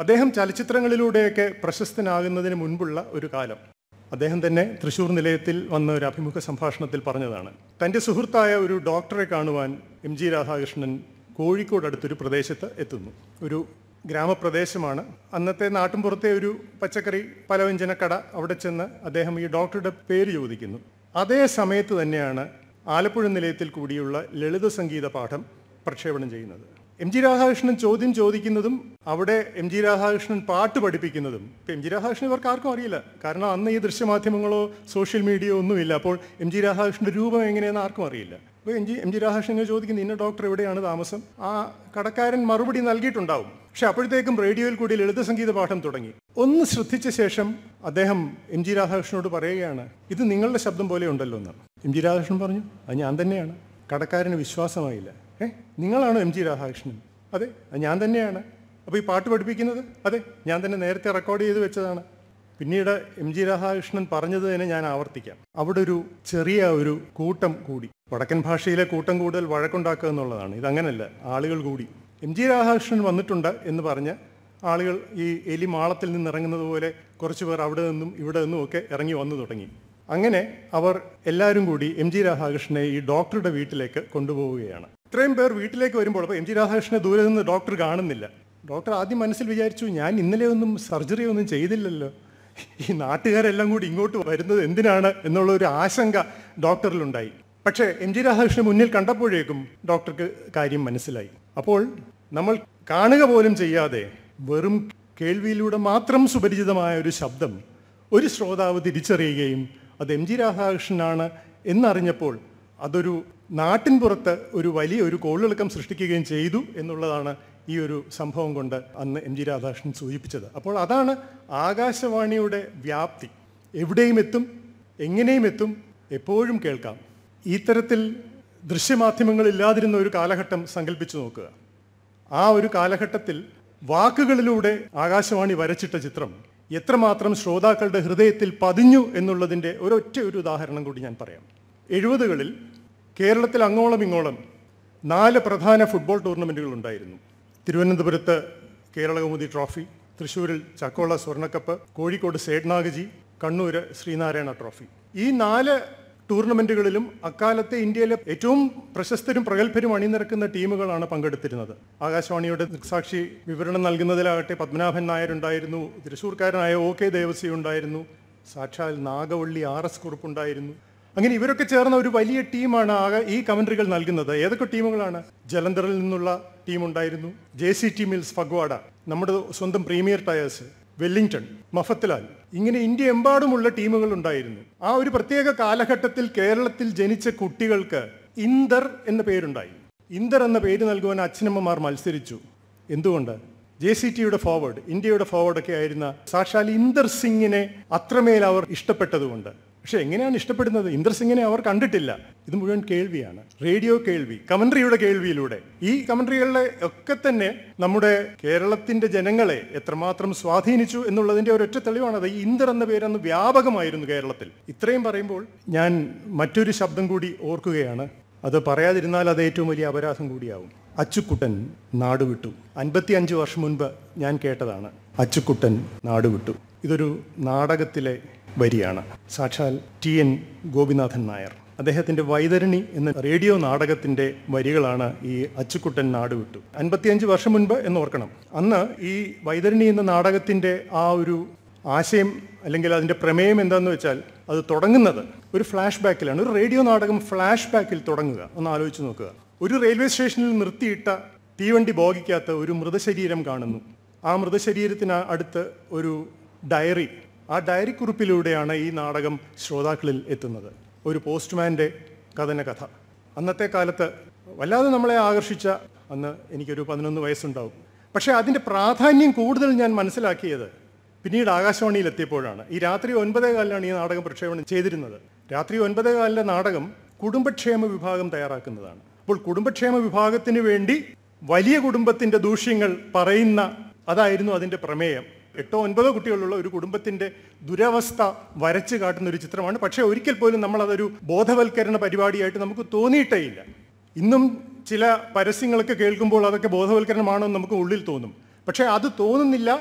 അദ്ദേഹം ചലച്ചിത്രങ്ങളിലൂടെയൊക്കെ പ്രശസ്തനാകുന്നതിന് മുൻപുള്ള ഒരു കാലം അദ്ദേഹം തന്നെ തൃശൂർ നിലയത്തിൽ വന്ന ഒരു അഭിമുഖ സംഭാഷണത്തിൽ പറഞ്ഞതാണ് തൻ്റെ സുഹൃത്തായ ഒരു ഡോക്ടറെ കാണുവാൻ എം ജി രാധാകൃഷ്ണൻ കോഴിക്കോട് അടുത്തൊരു പ്രദേശത്ത് എത്തുന്നു ഒരു ഗ്രാമപ്രദേശമാണ് അന്നത്തെ നാട്ടിൻപുറത്തെ ഒരു പച്ചക്കറി പലവ്യഞ്ജനക്കട അവിടെ ചെന്ന് അദ്ദേഹം ഈ ഡോക്ടറുടെ പേര് ചോദിക്കുന്നു അതേ സമയത്ത് തന്നെയാണ് ആലപ്പുഴ നിലയത്തിൽ കൂടിയുള്ള ലളിത സംഗീത പാഠം പ്രക്ഷേപണം ചെയ്യുന്നത് എം ജി രാധാകൃഷ്ണൻ ചോദ്യം ചോദിക്കുന്നതും അവിടെ എം ജി രാധാകൃഷ്ണൻ പാട്ട് പഠിപ്പിക്കുന്നതും ഇപ്പം എം ജി രാധാകൃഷ്ണൻ ഇവർക്ക് ആർക്കും അറിയില്ല കാരണം അന്ന് ഈ ദൃശ്യമാധ്യമങ്ങളോ സോഷ്യൽ മീഡിയയോ ഒന്നുമില്ല അപ്പോൾ എം ജി രാധാകൃഷ്ണൻ്റെ രൂപം എങ്ങനെയെന്ന് ആർക്കും അറിയില്ല അപ്പോൾ M G M G Radhakrishnan ഇങ്ങനെ ചോദിക്കുന്നു ഇന്ന ഡോക്ടർ എവിടെയാണ് താമസം ആ കടക്കാരൻ മറുപടി നൽകിയിട്ടുണ്ടാവും പക്ഷെ അപ്പോഴത്തേക്കും റേഡിയോയിൽ കൂടി ലളിത സംഗീത പാഠം തുടങ്ങി ഒന്ന് ശ്രദ്ധിച്ച ശേഷം അദ്ദേഹം എം ജി രാധാകൃഷ്ണനോട് പറയുകയാണ് ഇത് നിങ്ങളുടെ ശബ്ദം പോലെ ഉണ്ടല്ലോ എന്ന് എം ജി രാധാകൃഷ്ണൻ പറഞ്ഞു അത് ഞാൻ തന്നെയാണ് കടക്കാരന് വിശ്വാസമായില്ല ഏ നിങ്ങളാണോ എം ജി രാധാകൃഷ്ണൻ അതെ അത് ഞാൻ തന്നെയാണ് അപ്പോൾ ഈ പാട്ട് പഠിപ്പിക്കുന്നത് അതെ ഞാൻ തന്നെ നേരത്തെ റെക്കോർഡ് ചെയ്ത് വെച്ചതാണ് പിന്നീട് എം ജി രാധാകൃഷ്ണൻ പറഞ്ഞത് തന്നെ ഞാൻ ആവർത്തിക്കാം അവിടെ ഒരു ചെറിയ ഒരു കൂട്ടം കൂടി വടക്കൻ ഭാഷയിലെ കൂട്ടം കൂടുതൽ വഴക്കുണ്ടാക്കുക എന്നുള്ളതാണ് ഇതങ്ങനല്ല ആളുകൾ കൂടി എം ജി രാധാകൃഷ്ണൻ വന്നിട്ടുണ്ട് എന്ന് പറഞ്ഞ് ആളുകൾ ഈ എലി മാളത്തിൽ നിന്ന് ഇറങ്ങുന്നത് പോലെ കുറച്ച് പേർ അവിടെ നിന്നും ഇവിടെ നിന്നും ഒക്കെ ഇറങ്ങി വന്നു തുടങ്ങി അങ്ങനെ അവർ എല്ലാവരും കൂടി എം ജി രാധാകൃഷ്ണനെ ഈ ഡോക്ടറുടെ വീട്ടിലേക്ക് കൊണ്ടുപോവുകയാണ് ഇത്രയും പേർ വീട്ടിലേക്ക് വരുമ്പോൾ അപ്പോൾ എം ജി രാധാകൃഷ്ണനെ ദൂരെ നിന്ന് ഡോക്ടർ കാണുന്നില്ല ഡോക്ടർ ആദ്യം മനസ്സിൽ വിചാരിച്ചു ഞാൻ ഇന്നലെ ഒന്നും സർജറി ഒന്നും ചെയ്തില്ലല്ലോ ഈ നാട്ടുകാരെല്ലാം കൂടി ഇങ്ങോട്ട് വരുന്നത് എന്തിനാണ് എന്നുള്ള ഒരു ആശങ്ക ഡോക്ടറിലുണ്ടായി പക്ഷേ എം ജി രാധാകൃഷ്ണൻ മുന്നിൽ കണ്ടപ്പോഴേക്കും ഡോക്ടർക്ക് കാര്യം മനസ്സിലായി അപ്പോൾ നമ്മൾ കാണുക പോലും ചെയ്യാതെ വെറും കേൾവിയിലൂടെ മാത്രം സുപരിചിതമായ ഒരു ശബ്ദം ഒരു ശ്രോതാവ് തിരിച്ചറിയുകയും അത് എം ജി രാധാകൃഷ്ണനാണ് എന്നറിഞ്ഞപ്പോൾ അതൊരു നാട്ടിൻപുറത്ത് ഒരു വലിയ ഒരു കോളിളക്കം സൃഷ്ടിക്കുകയും ചെയ്തു എന്നുള്ളതാണ് ഈ ഒരു സംഭവം കൊണ്ട് അന്ന് എം ജി രാധാകൃഷ്ണൻ സൂചിപ്പിച്ചത് അപ്പോൾ അതാണ് ആകാശവാണിയുടെ വ്യാപ്തി എവിടെയും എത്തും എങ്ങനെയും എത്തും എപ്പോഴും കേൾക്കാം ഈ തരത്തിൽ ദൃശ്യമാധ്യമങ്ങളില്ലാതിരുന്ന ഒരു കാലഘട്ടം സങ്കല്പിച്ചു നോക്കുക ആ ഒരു കാലഘട്ടത്തിൽ വാക്കുകളിലൂടെ ആകാശവാണി വരച്ചിട്ട ചിത്രം എത്രമാത്രം ശ്രോതാക്കളുടെ ഹൃദയത്തിൽ പതിഞ്ഞു എന്നുള്ളതിൻ്റെ ഒരൊറ്റ ഒരു ഉദാഹരണം കൂടി ഞാൻ പറയാം എഴുപതുകളിൽ കേരളത്തിൽ അങ്ങോളം ഇങ്ങോളം നാല് പ്രധാന ഫുട്ബോൾ ടൂർണമെൻറ്റുകൾ ഉണ്ടായിരുന്നു തിരുവനന്തപുരത്ത് കേരളകൗമുദി ട്രോഫി തൃശ്ശൂരിൽ ചക്കോള സ്വർണ്ണക്കപ്പ് കോഴിക്കോട് സേഡ്നാഗജി കണ്ണൂർ ശ്രീനാരായണ ട്രോഫി ഈ നാല് ടൂർണമെന്റുകളിലും അക്കാലത്തെ ഇന്ത്യയിലെ ഏറ്റവും പ്രശസ്തരും പ്രഗത്ഭരും അണിനിരക്കുന്ന ടീമുകളാണ് പങ്കെടുത്തിരുന്നത് ആകാശവാണിയുടെ ദൃക്സാക്ഷി വിവരണം നൽകുന്നതിലാകട്ടെ പത്മനാഭൻ നായർ ഉണ്ടായിരുന്നു തൃശ്ശൂർക്കാരനായ ഒ കെ ദേവസി ഉണ്ടായിരുന്നു സാക്ഷാൽ നാഗവള്ളി ആർ എസ് കുറുപ്പുണ്ടായിരുന്നു അങ്ങനെ ഇവരൊക്കെ ചേർന്ന ഒരു വലിയ ടീമാണ് ആകെ ഈ കമന്ററികൾ നൽകുന്നത് ഏതൊക്കെ ടീമുകളാണ് ജലന്ധറിൽ നിന്നുള്ള ടീം ഉണ്ടായിരുന്നു J C T mills Phagwara നമ്മുടെ സ്വന്തം പ്രീമിയർ ടയേഴ്സ് വെല്ലിംഗ്ടൺ മഫത്ലാൽ ഇങ്ങനെ ഇന്ത്യ എമ്പാടുമുള്ള ടീമുകൾ ഉണ്ടായിരുന്നു ആ ഒരു പ്രത്യേക കാലഘട്ടത്തിൽ കേരളത്തിൽ ജനിച്ച കുട്ടികൾക്ക് ഇന്ദർ എന്ന പേരുണ്ടായി ഇന്ദർ എന്ന പേര് നൽകുവാൻ അച്ഛനമ്മമാർ മത്സരിച്ചു എന്തുകൊണ്ട് ജെ സി ടിയുടെ ഫോർവേഡ് ഇന്ത്യയുടെ ഫോർവേഡൊക്കെ ആയിരുന്ന സാക്ഷാൽ ഇന്ദർ സിംഗിനെ അത്രമേൽ അവർ ഇഷ്ടപ്പെട്ടതുകൊണ്ട് പക്ഷെ എങ്ങനെയാണ് ഇഷ്ടപ്പെടുന്നത് ഇന്ദർ സിംഗിനെ അവർ കണ്ടിട്ടില്ല ഇത് മുഴുവൻ കേൾവിയാണ് റേഡിയോ കേൾവി കമൻട്രിയുടെ കേൾവിയിലൂടെ ഈ കമൻട്രികളിലെ ഒക്കെ തന്നെ നമ്മുടെ കേരളത്തിന്റെ ജനങ്ങളെ എത്രമാത്രം സ്വാധീനിച്ചു എന്നുള്ളതിന്റെ ഒരൊറ്റ തെളിവാണത് ഈ ഇന്ദർ എന്ന പേര് അന്ന് വ്യാപകമായിരുന്നു കേരളത്തിൽ ഇത്രയും പറയുമ്പോൾ ഞാൻ മറ്റൊരു ശബ്ദം കൂടി ഓർക്കുകയാണ് അത് പറയാതിരുന്നാൽ അത് ഏറ്റവും വലിയ അപരാധം കൂടിയാവും അച്ചുക്കുട്ടൻ നാടുവിട്ടു അൻപത്തി അഞ്ച് വർഷം മുൻപ് ഞാൻ കേട്ടതാണ് അച്ചുക്കുട്ടൻ നാടുവിട്ടു ഇതൊരു നാടകത്തിലെ വരിയാണ് സാക്ഷാൽ ടി എൻ ഗോപിനാഥൻ നായർ അദ്ദേഹത്തിന്റെ വൈതരണി എന്ന റേഡിയോ നാടകത്തിന്റെ വരികളാണ് ഈ അച്ചുക്കുട്ടൻ നാടുവിട്ടു അൻപത്തിയഞ്ച് വർഷം മുൻപ് എന്ന് ഓർക്കണം അന്ന് ഈ വൈതരണി എന്ന നാടകത്തിന്റെ ആ ഒരു ആശയം അല്ലെങ്കിൽ അതിന്റെ പ്രമേയം എന്താന്ന് വെച്ചാൽ അത് തുടങ്ങുന്നത് ഒരു ഫ്ലാഷ് ബാക്കിലാണ് ഒരു റേഡിയോ നാടകം ഫ്ലാഷ് ബാക്കിൽ തുടങ്ങുക ഒന്ന് ആലോചിച്ച് നോക്കുക ഒരു റെയിൽവേ സ്റ്റേഷനിൽ നിർത്തിയിട്ട തീവണ്ടി ബോഗിക്കകത്ത് ഒരു മൃതശരീരം കാണുന്നു ആ മൃതശരീരത്തിന് അടുത്ത് ഒരു ഡയറി ആ ഡയറി കുറിപ്പിലൂടെയാണ് ഈ നാടകം ശ്രോതാക്കളിൽ എത്തുന്നത് ഒരു പോസ്റ്റ്മാൻ്റെ കഥന കഥ അന്നത്തെ കാലത്ത് വല്ലാതെ നമ്മളെ ആകർഷിച്ച അന്ന് എനിക്കൊരു പതിനൊന്ന് വയസ്സുണ്ടാവും പക്ഷേ അതിൻ്റെ പ്രാധാന്യം കൂടുതൽ ഞാൻ മനസ്സിലാക്കിയത് പിന്നീട് ആകാശവാണിയിൽ എത്തിയപ്പോഴാണ് ഈ രാത്രി ഒൻപതേ കാലിലാണ് ഈ നാടകം പ്രക്ഷേപണം ചെയ്തിരുന്നത് രാത്രി ഒൻപതേ കാലിലെ നാടകം കുടുംബക്ഷേമ വിഭാഗം തയ്യാറാക്കുന്നതാണ് അപ്പോൾ കുടുംബക്ഷേമ വിഭാഗത്തിന് വേണ്ടി വലിയ കുടുംബത്തിന്റെ ദൂഷ്യങ്ങൾ പറയുന്ന അതായിരുന്നു അതിന്റെ പ്രമേയം എട്ടോ ഒൻപതോ കുട്ടികളുള്ള ഒരു കുടുംബത്തിന്റെ ദുരവസ്ഥ വരച്ചു കാട്ടുന്ന ഒരു ചിത്രമാണ് പക്ഷേ ഒരിക്കൽ പോലും നമ്മൾ അതൊരു ബോധവൽക്കരണ പരിപാടിയായിട്ട് നമുക്ക് തോന്നിയിട്ടേ ഇല്ല ഇന്നും ചില പരസ്യങ്ങളൊക്കെ കേൾക്കുമ്പോൾ അതൊക്കെ ബോധവൽക്കരണമാണോ എന്ന് നമുക്ക് ഉള്ളിൽ തോന്നും പക്ഷേ അത് തോന്നുന്നില്ല